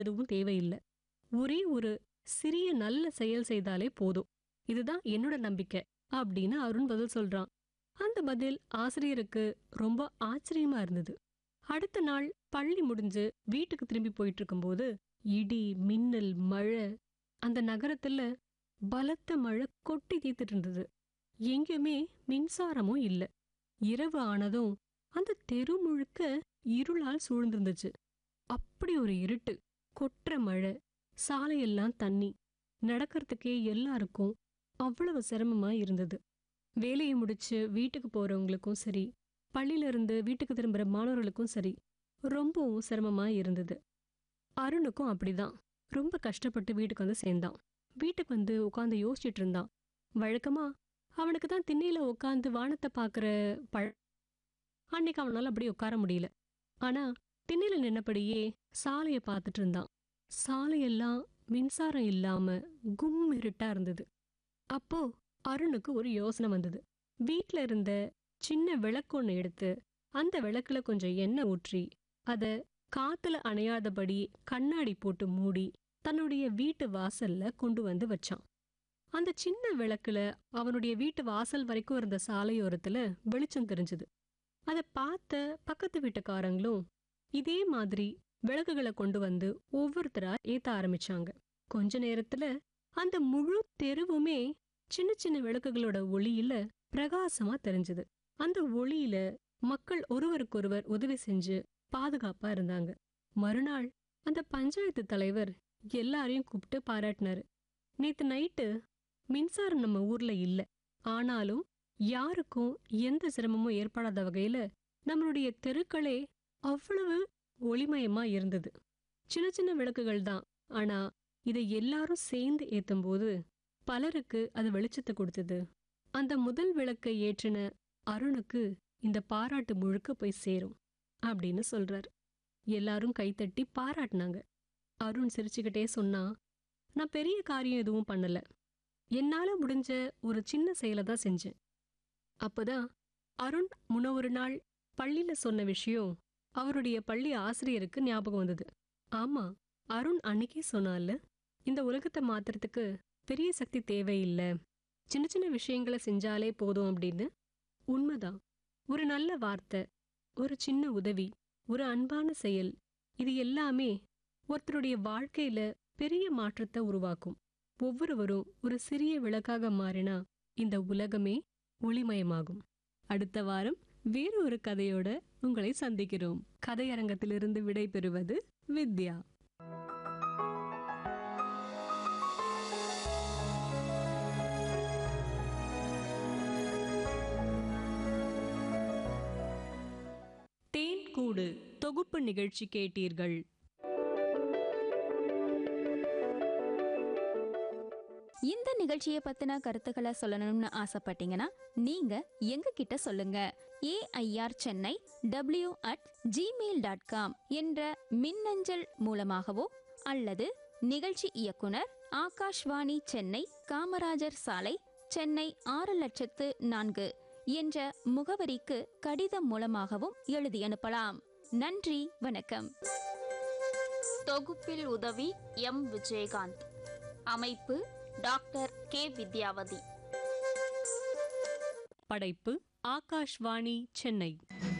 எதுவும் தேவையில்ல ஒரே ஒரு சிறிய நல்ல செயல் செய்தாலே போதும் இதுதான் என்னோட நம்பிக்கை அப்படின்னு அருண் பதில் சொல்றான் அந்த பதில் ஆசிரியருக்கு ரொம்ப ஆச்சரியமா இருந்தது அடுத்த நாள் பள்ளி முடிஞ்சு வீட்டுக்கு திரும்பி போயிட்டு இருக்கும்போது இடி மின்னல் மழை அந்த நகரத்துல பலத்த மழை கொட்டி தீர்த்துட்டு இருந்தது எங்கேயுமே மின்சாரமும் இல்ல இரவு ஆனதும் அந்த தெரு முழுக்க இருளால் சூழ்ந்திருந்துச்சு அப்படி ஒரு இருட்டு கொற்ற மழை சாலையெல்லாம் தண்ணி நடக்கிறதுக்கே எல்லாருக்கும் அவ்வளவு சிரமமா இருந்தது வேலையை முடிச்சு வீட்டுக்கு போறவங்களுக்கும் சரி பள்ளியில இருந்து வீட்டுக்கு திரும்புற மாணவர்களுக்கும் சரி ரொம்பவும் சிரமமா இருந்தது அருணுக்கும் அப்படிதான் ரொம்ப கஷ்டப்பட்டு வீட்டுக்கு வந்து சேர்ந்தான் வீட்டுக்கு வந்து உட்காந்து யோசிச்சுட்டு இருந்தான் வழக்கமா அவனுக்கு தான் திண்ணையில உட்காந்து வானத்தை பார்க்குற பழ அன்னைக்கு அவனால அப்படி உட்கார முடியல ஆனா திண்ணையில நின்னபடியே சாலையை பார்த்துட்டு இருந்தான் சாலையெல்லாம் மின்சாரம் இல்லாம கும் இருட்டா இருந்தது அப்போ அருணுக்கு ஒரு யோசனை வந்தது வீட்ல இருந்த சின்ன விளக்கு ஒன்று எடுத்து அந்த விளக்குல கொஞ்சம் எண்ணெய் ஊற்றி அத காத்துல அணையாதபடி கண்ணாடி போட்டு மூடி தன்னுடைய வீட்டு வாசல்ல கொண்டு வந்து வச்சான் அந்த சின்ன விளக்குல அவனுடைய வீட்டு வாசல் வரைக்கும் இருந்த சாலையோரத்துல வெளிச்சம் தெரிஞ்சது அதை பார்த்த பக்கத்து வீட்டுக்காரங்களும் இதே மாதிரி விளக்குகளை கொண்டு வந்து ஒவ்வொருத்தரா ஏத்த ஆரம்பிச்சாங்க கொஞ்ச நேரத்துல அந்த முழு தெருவுமே சின்ன சின்ன விளக்குகளோட ஒளியில பிரகாசமா தெரிஞ்சது அந்த ஒளியில மக்கள் ஒருவருக்கொருவர் உதவி செஞ்சு பாதுகாப்பா இருந்தாங்க மறுநாள் அந்த பஞ்சாயத்து தலைவர் எல்லாரையும் கூப்பிட்டு பாராட்டினாரு நேத்து நைட்டு மின்சாரம் நம்ம ஊர்ல இல்ல ஆனாலும் யாருக்கும் எந்த சிரமமும் ஏற்படாத வகையில நம்மளுடைய தெருக்களே அவ்வளவு ஒளிமயமா இருந்தது சின்ன சின்ன விளக்குகள் தான் ஆனா இதை எல்லாரும் சேர்ந்து ஏத்தும்போது பலருக்கு அது வெளிச்சத்தை கொடுத்தது அந்த முதல் விளக்கை ஏற்றின அருணுக்கு இந்த பாராட்டு முழுக்க போய் சேரும் அப்படின்னு சொல்றார் எல்லாரும் கைத்தட்டி பாராட்டினாங்க அருண் சிரிச்சுக்கிட்டே சொன்னா நான் பெரிய காரியம் எதுவும் பண்ணல என்னால முடிஞ்ச ஒரு சின்ன செயலை தான் செஞ்சேன் அப்பதான் அருண் முன்ன ஒரு நாள் பள்ளியில சொன்ன விஷயம் அவருடைய பள்ளி ஆசிரியருக்கு ஞாபகம் வந்தது ஆமா அருண் அன்னைக்கே சொன்னால இந்த உலகத்தை மாத்துறதுக்கு பெரிய சக்தி தேவையில்லை சின்ன சின்ன விஷயங்களை செஞ்சாலே போதும் அப்படின்னு உண்மைதான் ஒரு நல்ல வார்த்தை ஒரு சின்ன உதவி ஒரு அன்பான செயல் இது எல்லாமே ஒருத்தருடைய வாழ்க்கையில பெரிய மாற்றத்தை உருவாக்கும் ஒவ்வொருவரும் ஒரு சிறிய விளக்காக மாறினா இந்த உலகமே ஒளிமயமாகும் அடுத்த வாரம் வேறு ஒரு கதையோட உங்களை சந்திக்கிறோம் கதையரங்கத்திலிருந்து விடை பெறுவது வித்யா தேன் கூடு தொகுப்பு நிகழ்ச்சி கேட்டீர்கள் இந்த நிகழ்ச்சியை பத்தின கருத்துக்களை சொல்லணும்னு ஆசைப்பட்டீங்கன்னா நீங்க எங்க கிட்ட சொல்லுங்க AIR Chennai W at Gmail dot com என்ற மின்னஞ்சல் மூலமாகவோ அல்லது நிகழ்ச்சி இயக்குனர் ஆகாஷ்வாணி சென்னை காமராஜர் சாலை சென்னை ஆறு லட்சத்து நான்கு என்ற முகவரிக்கு கடிதம் மூலமாகவும் எழுதி அனுப்பலாம் நன்றி வணக்கம் தொகுப்பில் உதவி எம் விஜயகாந்த் அமைப்பு டாக்டர் கே வித்யாவதி படைப்பு ஆகாஷ்வாணி சென்னை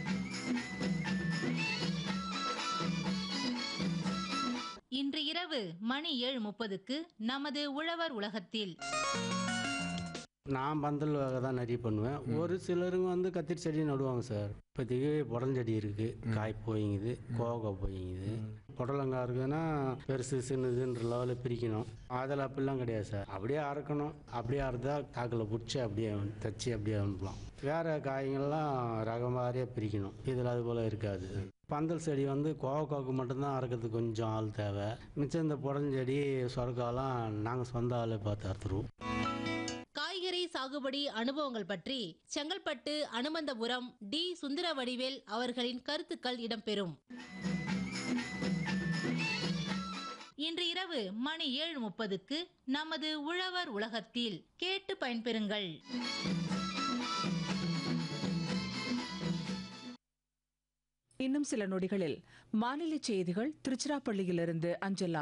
இன்று இரவு மணி ஏழு முப்பதுக்கு நமது உழவர் உலகத்தில் நான் பந்தல் வகை தான் நிறைய பண்ணுவேன் ஒரு சிலருங்க வந்து கத்திரி செடி நடுவாங்க சார் இப்போதைக்கு புடலஞ்செடி இருக்கு காய் போயிங்குது கோவக்காய் போயிங்குது புடலங்காய் இருக்குதுன்னா பெருசு சின்னதுன்ற லெவலில் பிரிக்கணும் அதில் அப்படிலாம் கிடையாது சார் அப்படியே அறுக்கணும் அப்படியே அறுத்தா காக்கில் பிடிச்சி அப்படியே தச்சு அப்படியே அனுப்பலாம் வேறு காய்கள்லாம் ரகம் வாரியாக பிரிக்கணும் இதில் அது போல் இருக்காது பந்தல் செடி வந்து கோவக்காவுக்கு மட்டும்தான் அறுக்கிறதுக்கு கொஞ்சம் ஆள் தேவை மிச்சம் இந்த புடலஞ்செடி சொரக்காலாம் நாங்கள் சொந்த ஆளே பார்த்து அறுத்துருவோம் காய்கறி சாகுபடி அனுபவங்கள் பற்றி செங்கல்பட்டு அனுமந்தபுரம் டி சுந்தர வடிவேல் அவர்களின் கருத்துக்கள் இடம்பெறும் இன்று இரவு மணி ஏழு முப்பதுக்கு நமது உழவர் உலகத்தில் கேட்டு பயன்பெறுங்கள் இன்னும் சில நொடிகளில் மாநில செய்திகள் திருச்சிராப்பள்ளியிலிருந்து அஞ்சல்